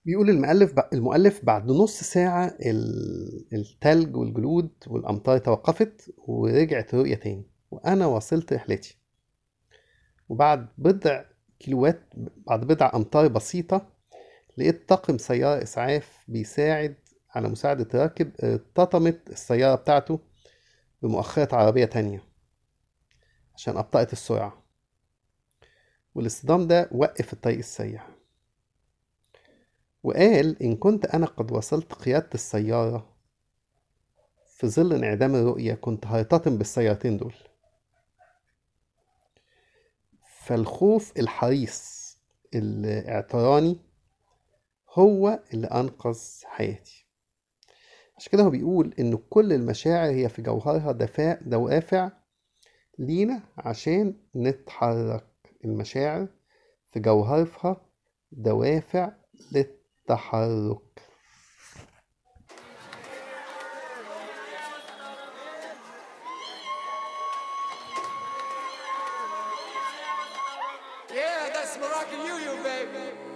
بيقول المؤلف المؤلف بعد نص ساعة ال- التلج والجلود والأمطار توقفت ورجعت الرؤية تاني وأنا واصلت رحلتي وبعد بضع كيلوات بعد بضع أمتار بسيطة لقيت طاقم سيارة إسعاف بيساعد على مساعدة راكب ارتطمت السيارة بتاعته بمؤخرة عربية تانية عشان أبطأت السرعة والاصطدام ده وقف الطريق السريع وقال إن كنت أنا قد وصلت قيادة السيارة في ظل انعدام الرؤية كنت هرتطم بالسيارتين دول فالخوف الحريص الاعتراني هو اللي أنقذ حياتي عشان كده هو بيقول إن كل المشاعر هي في جوهرها دفاع دوافع لينا عشان نتحرك المشاعر في جوهرها دوافع للتحرك Yeah, that's Moroccan Union, baby.